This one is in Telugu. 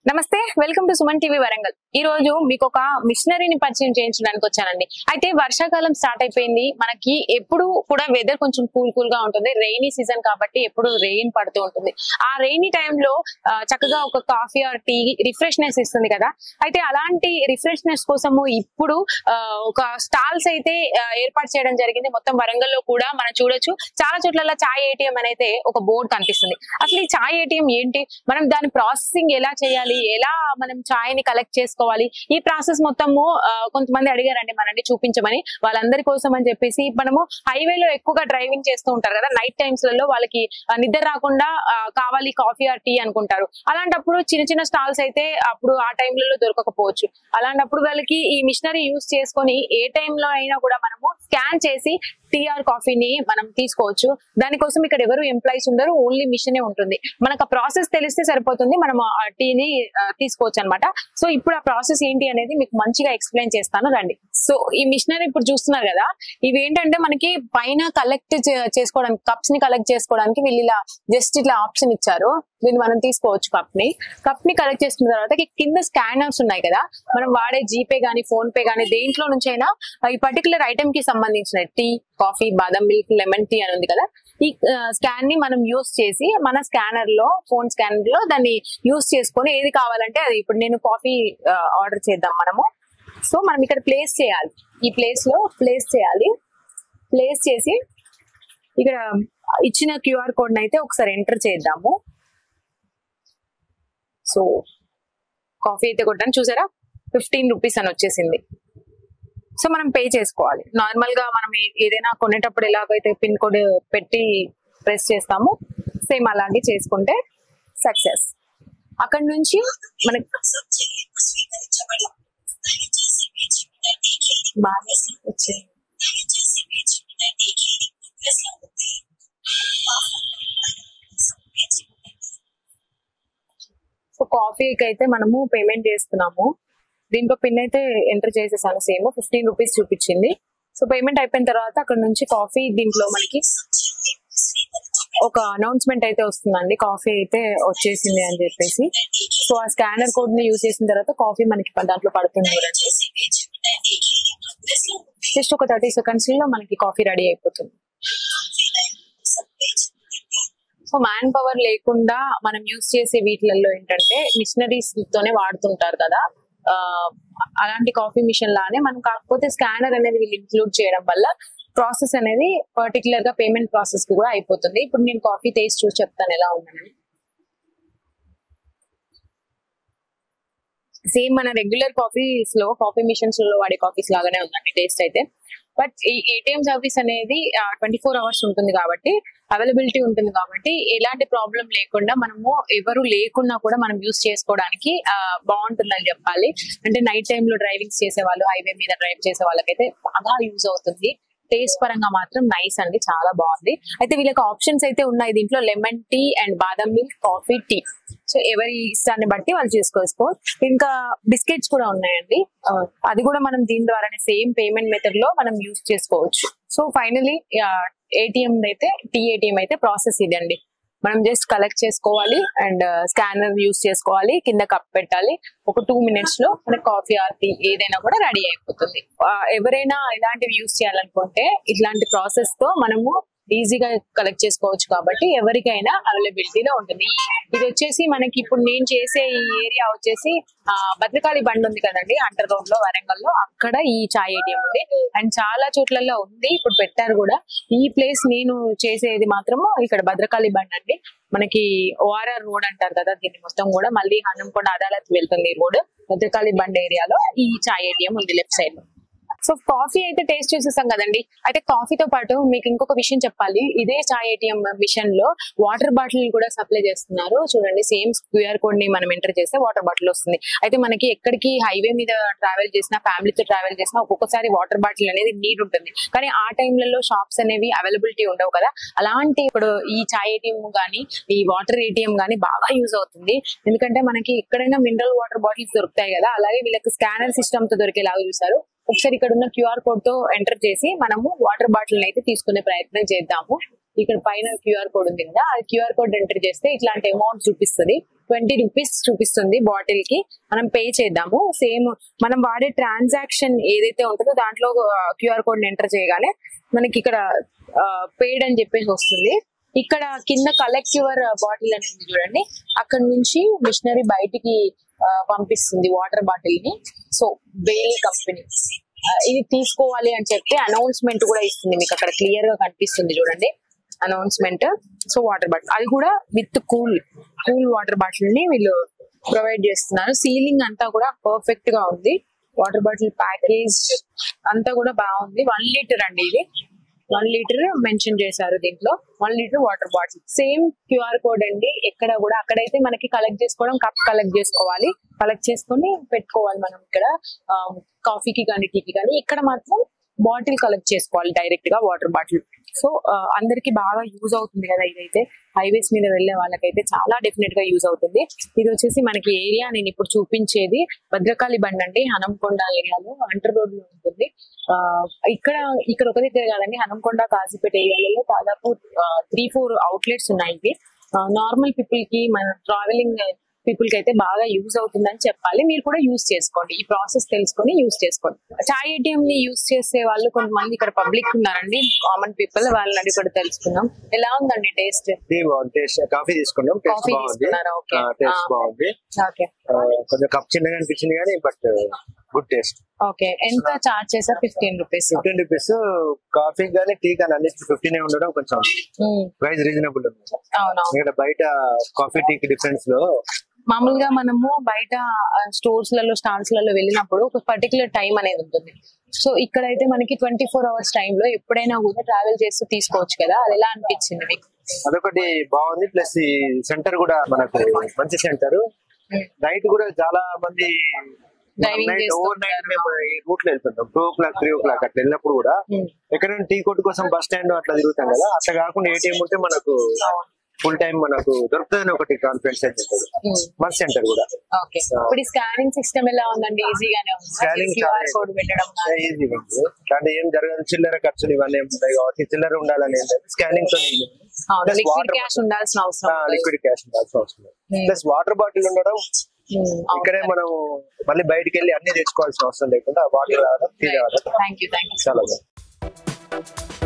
నమస్తే welcome to Suman TV Warangal ఈ రోజు మీకు ఒక మిషనరీని పరిచయం చేయించడానికి వచ్చానండి అయితే వర్షాకాలం స్టార్ట్ అయిపోయింది మనకి ఎప్పుడు కూడా వెదర్ కొంచెం కూల్ కూల్ గా ఉంటుంది రెయినీ సీజన్ కాబట్టి ఎప్పుడు రెయిన్ పడుతూ ఉంటుంది ఆ రెయినీ టైంలో చక్కగా ఒక కాఫీ ఆర్ టీ రిఫ్రెష్నెస్ ఇస్తుంది కదా అయితే అలాంటి రిఫ్రెష్నెస్ కోసము ఇప్పుడు ఆ, ఒక స్టాల్స్ అయితే ఆ, ఏర్పాటు చేయడం జరిగింది మొత్తం వరంగల్ లో కూడా మనం చూడొచ్చు చాలా చోట్ల చాయ్ ఏటీఎం అనేది ఒక బోర్డు కనిపిస్తుంది అసలు ఈ చాయ్ ఏటీఎం ఏంటి మనం దాని ప్రాసెసింగ్ ఎలా చేయాలి ఎలా మనం చాయ్ ని కలెక్ట్ చేసుకోవాలి ఈ ప్రాసెస్ మొత్తము ఆ, కొంతమంది అడిగారండి మనల్ని చూపించమని వాళ్ళందరి కోసం అని చెప్పేసి మనము హైవేలో ఎక్కువగా డ్రైవింగ్ చేస్తూ ఉంటారు కదా నైట్ టైమ్స్ లలో వాళ్ళకి ఆ, నిద్ర రాకుండా ఆ, కావాలి కాఫీ ఆర్ టీ అనుకుంటారు అలాంటప్పుడు చిన్న చిన్న స్టాల్స్ అయితే అప్పుడు ఆ టైంలలో దొరకకపోవచ్చు అలాంటప్పుడు వాళ్ళకి ఈ మిషనరీ యూస్ చేసుకొని ఏ టైంలో అయినా కూడా మనము స్కాన్ చేసి టీ ఆర్ కాఫీని మనం తీసుకోవచ్చు దానికోసం ఇక్కడ ఎవరు ఎంప్లాయీస్ ఉండరు ఓన్లీ మిషనే ఉంటుంది మనకు ఆ ప్రాసెస్ తెలిస్తే సరిపోతుంది మనం ఆ టీని తీసుకోవచ్చు అనమాట సో ఇప్పుడు ఆ ప్రాసెస్ ఏంటి అనేది మీకు మంచిగా ఎక్స్ప్లెయిన్ చేస్తాను రండి సో ఈ మిషనరీ ఇప్పుడు చూస్తున్నారు కదా ఇవి ఏంటంటే మనకి పైన కలెక్ట్ చేసుకోవడానికి కప్స్ ని కలెక్ట్ చేసుకోవడానికి వీళ్ళు ఇలా జస్ట్ ఇట్లా ఆప్షన్ ఇచ్చారు దీన్ని మనం తీసుకోవచ్చు కప్ ని కప్ ని కలెక్ట్ చేసుకున్న తర్వాత ఈ కింద స్కానర్స్ ఉన్నాయి కదా మనం వాడే జీపే గానీ ఫోన్ పే గానీ దేంట్లో నుంచి అయినా ఈ పర్టికులర్ ఐటమ్ కి సంబంధించిన tea coffee badam milk lemon tea అని ఉంది కదా ఈ స్కాన్ ని మనం యూస్ చేసి మన స్కానర్ లో ఫోన్ స్కానర్ లో దాన్ని యూస్ చేసుకొని ఏది కావాలంటే అది ఇప్పుడు నేను కాఫీ ఆర్డర్ చేద్దాం మనము సో మనం ఇక్కడ ప్లేస్ చేయాలి ఈ ప్లేస్ లో ప్లేస్ చేయాలి ప్లేస్ చేసి ఇక్కడ ఇచ్చిన క్యూఆర్ కోడ్ అయితే ఒకసారి ఎంటర్ చేద్దాము సో కాఫీ అయితే కొట్టాను చూసారా ఫిఫ్టీన్ రూపీస్ అని వచ్చేసింది సో మనం పే చేసుకోవాలి నార్మల్ గా మనం ఏ- ఏదైనా కొనేటప్పుడు ఎలాగైతే పిన్ కోడ్ పెట్టి ప్రెస్ చేస్తామో సేమ్ అలాగే చేసుకుంటే సక్సెస్ అక్కడ నుంచి మనకి బాగా వచ్చింది సో కాఫీకి అయితే మనము పేమెంట్ చేస్తున్నాము దీంట్లో పిన్ అయితే ఎంటర్ చేసేసాను సేమ్ ఫిఫ్టీన్ రూపీస్ చూపించింది సో పేమెంట్ అయిపోయిన తర్వాత అక్కడ నుంచి కాఫీ దీంట్లో మనకి ఒక అనౌన్స్మెంట్ అయితే వస్తుందండి కాఫీ అయితే వచ్చేసింది అని చెప్పేసి సో ఆ స్కానర్ కోడ్ ని యూజ్ చేసిన తర్వాత కాఫీ మనకి దాంట్లో పడుతుంది చూడండి జస్ట్ ఒక థర్టీ సెకండ్స్ లో మనకి కాఫీ రెడీ అయిపోతుంది సో మ్యాన్ పవర్ లేకుండా మనం యూస్ చేసే వీటిలలో ఏంటంటే మిషనరీస్ తోనే వాడుతుంటారు కదా ఆ, అలాంటి కాఫీ మిషన్ లానే మనం కాకపోతే స్కానర్ అనేది వీళ్ళు ఇంక్లూడ్ చేయడం వల్ల ప్రాసెస్ అనేది పర్టికులర్ గా పేమెంట్ ప్రాసెస్ కి కూడా అయిపోతుంది ఇప్పుడు నేను కాఫీ టేస్ట్ చూసి చెప్తాను ఎలా ఉందని సేమ్ మన రెగ్యులర్ కాఫీస్ లో కాఫీ మిషన్స్ లో వాడే కాఫీస్ లాగానే ఉందండి టేస్ట్ అయితే బట్ ఈ ఏటీఎం సర్వీస్ అనేది ట్వంటీ ఫోర్ అవర్స్ ఉంటుంది కాబట్టి అవైలబిలిటీ ఉంటుంది కాబట్టి ఎలాంటి ప్రాబ్లం లేకుండా మనము ఎవరు లేకున్నా కూడా మనం యూస్ చేసుకోవడానికి ఆ, బాగుంటుందని చెప్పాలి అంటే నైట్ టైంలో డ్రైవింగ్ చేసే వాళ్ళు హైవే మీద డ్రైవ్ చేసే వాళ్ళకైతే బాగా యూజ్ అవుతుంది టేస్ట్ పరంగా మాత్రం నైస్ అండి చాలా బాగుంది అయితే వీళ్ళకి ఆప్షన్స్ అయితే ఉన్నాయి దీంట్లో lemon tea and badam milk coffee tea so ఎవరి ఇష్టాన్ని బట్టి వాళ్ళు చేసుకోవచ్చు ఇంకా బిస్కెట్స్ కూడా ఉన్నాయండి ఆ, అది కూడా మనం దీని ద్వారానే సేమ్ పేమెంట్ మెథడ్ లో మనం యూస్ చేసుకోవచ్చు సో ఫైనలీ ఏటీఎం అయితే టీ ఏటీఎం అయితే ప్రాసెస్ ఇదండి మనం జస్ట్ కలెక్ట్ చేసుకోవాలి అండ్ స్కానర్ యూస్ చేసుకోవాలి కింద కప్ పెట్టాలి ఒక టూ మినిట్స్ లో మనకి కాఫీ ఆర్ టీ ఏదైనా కూడా రెడీ అయిపోతుంది ఆ, ఎవరైనా ఇలాంటివి యూస్ చేయాలనుకుంటే ఇట్లాంటి ప్రాసెస్ తో మనము ఈజీగా కలెక్ట్ చేసుకోవచ్చు కాబట్టి ఎవరికైనా అవైలబిలిటీలో ఉంటుంది ఈ- ఇది వచ్చేసి మనకి ఇప్పుడు నేను చేసే ఈ ఏరియా వచ్చేసి ఆ, భద్రకాళి బండ్ ఉంది కదండి అంటర్ రోడ్ లో వరంగల్ లో అక్కడ ఈ చాయ్ ఏటీఎం ఉంది అండ్ చాలా చోట్లలో ఉంది ఇప్పుడు పెట్టారు కూడా ఈ ప్లేస్ నేను చేసేది మాత్రము ఇక్కడ భద్రకాళి బండ్ అండి మనకి ఓఆర్ఆర్ రోడ్ అంటారు కదా దీన్ని మొత్తం కూడా మళ్ళీ హనంకొండ అదాలత్ వెళ్తుంది ఈ రోడ్ భద్రకాళి బండ్ ఏరియాలో ఈ చాయ్ ఏటీఎం ఉంది లెఫ్ట్ సైడ్ లో సో కాఫీ అయితే టేస్ట్ చేసేసాం కదండి అయితే కాఫీతో పాటు మీకు ఇంకొక విషయం చెప్పాలి ఇదే చాయ్ ఏటీఎం మిషన్ లో వాటర్ బాటిల్ కూడా సప్లై చేస్తున్నారు చూడండి సేమ్ క్యూఆర్ కోడ్ ని మనం ఎంటర్ చేస్తే వాటర్ బాటిల్ వస్తుంది అయితే మనకి ఎక్కడికి హైవే మీద ట్రావెల్ చేసినా ఫ్యామిలీతో ట్రావెల్ చేసినా ఒక్కొక్కసారి వాటర్ బాటిల్ అనేది నీడ్ ఉంటుంది కానీ ఆ టైంలలో షాప్స్ అనేవి అవైలబిలిటీ ఉండవు కదా అలాంటి ఇప్పుడు ఈ చాయ్ ఏటీఎం గానీ ఈ వాటర్ ఏటీఎం గానీ బాగా యూజ్ అవుతుంది ఎందుకంటే మనకి ఎక్కడైనా మినరల్ వాటర్ బాటిల్స్ దొరుకుతాయి కదా అలాగే వీళ్ళకి స్కానర్ సిస్టమ్ తో దొరికేలాగా చూసారు ఒకసారి ఇక్కడ ఉన్న క్యూఆర్ కోడ్ తో ఎంటర్ చేసి మనము వాటర్ బాటిల్ అయితే తీసుకునే ప్రయత్నం చేద్దాము ఇక్కడ పైన క్యూఆర్ కోడ్ ఉంది కదా ఆ క్యూఆర్ కోడ్ ఎంటర్ చేస్తే ఇట్లాంటి అమౌంట్ చూపిస్తుంది ట్వంటీ రూపీస్ చూపిస్తుంది బాటిల్ కి మనం పే చేద్దాము సేమ్ మనం వాడే ట్రాన్సాక్షన్ ఏదైతే ఉంటుందో దాంట్లో క్యూఆర్ కోడ్ ఎంటర్ చేయగానే మనకి ఇక్కడ పేడ్ అని చెప్పేసి వస్తుంది ఇక్కడ కింద కలెక్ట్ యువర్ బాటిల్ అని ఉంది చూడండి అక్కడ నుంచి మిషనరీ బయటికి ఆ, పంపిస్తుంది వాటర్ బాటిల్ ని సో బెయిలీ కంపెనీ ఇది తీసుకోవాలి అని చెప్పి అనౌన్స్మెంట్ కూడా ఇస్తుంది మీకు అక్కడ క్లియర్ గా కనిపిస్తుంది చూడండి అనౌన్స్మెంట్ సో వాటర్ బాటిల్ అది కూడా with cool cool water bottle ని వీళ్ళు ప్రొవైడ్ చేస్తున్నారు సీలింగ్ అంతా కూడా పర్ఫెక్ట్ గా ఉంది వాటర్ బాటిల్ ప్యాకేజ్ అంతా కూడా బాగుంది వన్ లీటర్ అండి ఇది వన్ లీటర్ మెన్షన్ చేశారు దీంట్లో one litre water bottle same QR code అండి ఎక్కడ కూడా అక్కడైతే మనకి కలెక్ట్ చేసుకోవడం కప్ కలెక్ట్ చేసుకోవాలి కలెక్ట్ చేసుకొని పెట్టుకోవాలి మనం ఇక్కడ కాఫీకి కానీ టీకి కానీ ఇక్కడ మాత్రం బాటిల్ కలెక్ట్ చేసుకోవాలి డైరెక్ట్ గా వాటర్ బాటిల్ సో అందరికి బాగా యూజ్ అవుతుంది కదా ఇదైతే హైవేస్ మీద వెళ్ళే వాళ్ళకైతే చాలా డెఫినెట్ గా యూజ్ అవుతుంది ఇది వచ్చేసి మనకి ఏరియా నేను ఇప్పుడు చూపించేది భద్రకాళి బండ్ అండి హనంకొండ ఏరియాలో అంటర్ రోడ్ లో ఉంటుంది ఆ, ఇక్కడ ఇక్కడ ఒక దగ్గర కాదండి హనంకొండ కాజీపేట ఏరియాలలో దాదాపు త్రీ ఫోర్ అవుట్లెట్స్ ఉన్నాయి ఇవి నార్మల్ పీపుల్ కి మన ట్రావెలింగ్ పీపుల్ కి అయితే బాగా యూజ్ అవుతుందని చెప్పాలి మీరు కూడా యూజ్ చేసుకోండి ఈ ప్రాసెస్ తెలుసుకొని యూజ్ చేసుకోండి చాయ్ ఏటీఎం ని యూజ్ చేసే వాళ్ళు కొంతమంది ఇక్కడ పబ్లిక్ ఉన్నారండి కామన్ పీపుల్ వాళ్ళని అడిగి కూడా తెలుసుకుందాం ఎలా ఉందండి టేస్ట్ టీ బాగుంది టేస్ట్ కాఫీ తీసుకున్నాం టేస్ట్ కాఫీ బాగుంది తీసుకున్నారా ఓకే టేస్ట్ బాగుంది ఓకే ఆ, కొంచెం కప్ చిన్నగా అనిపించింది కానీ బట్ గుడ్ టేస్ట్ ఓకే ఎంత చార్జ్ చేసారు fifteen rupees fifteen rupees coffee కానీ టీ కానీ అన్నిటి ఫిఫ్టీన్ ఉండడం కొంచెం ప్రైస్ రీజనబుల్ ఉంది అవునవును ఇక్కడ బయట కాఫీ టీకి డిఫరెన్స్ లో మామూలుగా మనము బయట స్టోర్స్ లలో స్టాల్స్ లలో వెళ్ళినప్పుడు ఒక పర్టికులర్ టైం అనేది ఉంటుంది సో ఇక్కడైతే మనకి ట్వంటీ ఫోర్ అవర్స్ లో ఎప్పుడైనా కూడా ట్రావెల్ చేస్తూ తీసుకోవచ్చు కదా అది ఎలా అనిపించింది మీకు అదొకటి బాగుంది ప్లస్ ఈ సెంటర్ కూడా మనకు మంచి సెంటర్ నైట్ కూడా చాలా మంది Driving చేస్తూ ఓవర్ నైట్ ఉంటారు. మేము ఈ రూట్ లో వెళ్తుంటాం two o'clock three o'clock అట్లా వెళ్ళినప్పుడు కూడా Hmm. ఎక్కడైనా టీ కొట్టు కోసం బస్ స్టాండ్ అట్లా తిరుగుతాం కదా అట్లా కాకుండా ఏటీఎం ఉంటే మనకు ఫుల్ టైం మనకు దొరుకుతుందని ఒకటి కాన్ఫిడెన్స్ అయితే ఉంటుంది బస్ సెంటర్ కూడా ఓకే ఇప్పుడు ఈ స్కానింగ్ సిస్టమ్ ఎలా ఉందండి ఈజీగానే ఉంది Scanning క్యూఆర్ చాలా కోడ్ పెట్టడం కానీ. ఈజీ అంటే ఏం జరగదు చిల్లర ఖర్చులు ఇవన్నీ ఏమి ఉంటాయి కాబట్టి చిల్లర ఉండాలని ఏం లేదు స్కానింగ్ తో అవును Plus లిక్విడ్ water క్యాష్ ఉండాల్సిన అవసరం లేదు. లిక్విడ్ క్యాష్ ఉండాల్సిన అవసరం లేదు Hmm. ప్లస్ వాటర్ బాటిల్ ఉండడం Hmm, అవును. ఇక్కడే మనం మళ్ళీ బయటికి వెళ్ళి అన్ని తెచ్చుకోవాల్సిన అవసరం లేకుండా వాటర్ తాగడం టీ తాగడం థ్యాంక్ యూ థ్యాంక్ యూ చాలా బాగుంది